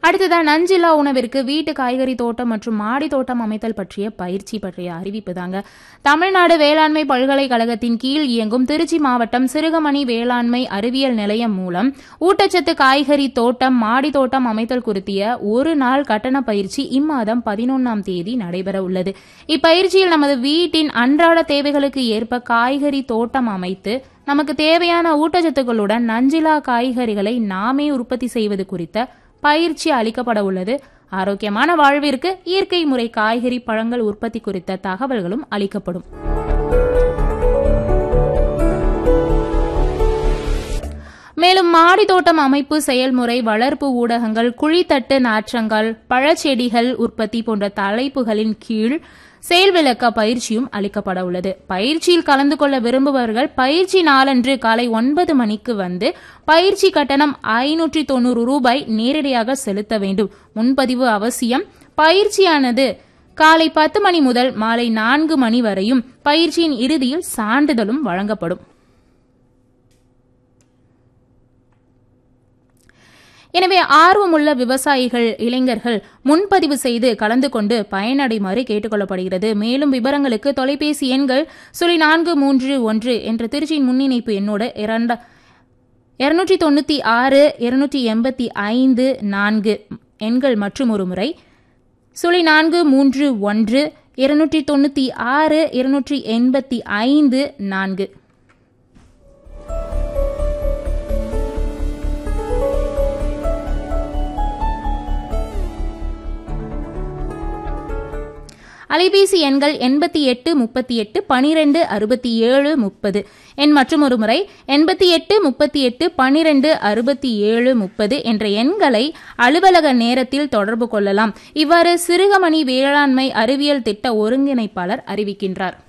அடுத்ததா நஞ்சில்லா உணவிற்கு வீட்டு காய்கறி தோட்டம் மற்றும் மாடி தோட்டம் அமைத்தல் பற்றிய பயிற்சி பற்றிய அறிவிப்பு தாங்க தமிழ்நாடு வேளாண்மை பல்கலைக்கழகத்தின் கீழ் இயங்கும் திருச்சி மாவட்டம் சிறுகமணி வேளாண்மை அறிவியல் நிலையம் மூலம் ஊட்டச்சத்து காய்கறி தோட்டம் மாடி தோட்டம் அமைத்தல் குறித்திய ஒரு நாள் கட்டண பயிற்சி இம்மாதம் பதினொன்னாம் தேதி நடைபெற உள்ளது இப்பயிற்சியில் நமது வீட்டின் அன்றாட தேவைகளுக்கு ஏற்ப காய்கறி தோட்டம் அமைத்து நமக்கு தேவையான ஊட்டச்சத்துக்களுடன் நஞ்சிலா காய்கறிகளை நாமே உற்பத்தி செய்வது குறித்த பயிற்சி அளிக்கப்பட உள்ளது ஆரோக்கியமான வாழ்விற்கு இயற்கை முறை காய்கறி பழங்கள் உற்பத்தி குறித்த தகவல்களும் அளிக்கப்படும் மேலும் மாடி தோட்டம் அமைப்பு செயல்முறை வளர்ப்பு ஊடகங்கள் குழித்தட்டு நாற்றங்கள் பழச்செடிகள் உற்பத்தி போன்ற தலைப்புகளின் கீழ் செயல் விளக்க பயிற்சியும் அளிக்கப்பட உள்ளது பயிற்சியில் கலந்து கொள்ள விரும்புபவர்கள் பயிற்சி நாளன்று காலை ஒன்பது மணிக்கு வந்து பயிற்சி கட்டணம் ஐநூற்றி தொண்ணூறு ரூபாய் நேரடியாக செலுத்த வேண்டும் முன்பதிவு அவசியம் பயிற்சியானது காலை பத்து மணி முதல் மாலை நான்கு மணி வரையும் பயிற்சியின் இறுதியில் சான்றிதழும் வழங்கப்படும் எனவே ஆர்வமுள்ள விவசாயிகள் இளைஞர்கள் முன்பதிவு செய்து கலந்து கொண்டு பயனடைமாறு கேட்டுக்கொள்ளப்படுகிறது மேலும் விவரங்களுக்கு தொலைபேசி எண்கள் சுழி நான்கு மூன்று ஒன்று என்ற திருச்சியின் முன்னிணைப்பு எண்ணோடு இரண்ட இருநூற்றி தொண்ணூற்றி ஆறு இருநூற்றி எண்பத்தி ஐந்து நான்கு எண்கள் மற்றும் ஒரு முறை சுழி நான்கு மூன்று ஒன்று இருநூற்றி தொண்ணூற்றி ஆறு இருநூற்றி எண்பத்தி ஐந்து நான்கு அலைபேசி எண்கள் எண்பத்தி எட்டு முப்பத்தி எட்டு பனிரெண்டு அறுபத்தி ஏழு முப்பது எண் மற்றும் ஒரு முறை எண்பத்தி எட்டு முப்பத்தி எட்டு பனிரெண்டு அறுபத்தி ஏழு முப்பது என்ற எண்களை அலுவலக நேரத்தில் தொடர்பு கொள்ளலாம் இவ்வாறு சிறுகமணி வேளாண்மை அறிவியல் திட்ட ஒருங்கிணைப்பாளர் அறிவிக்கின்றார்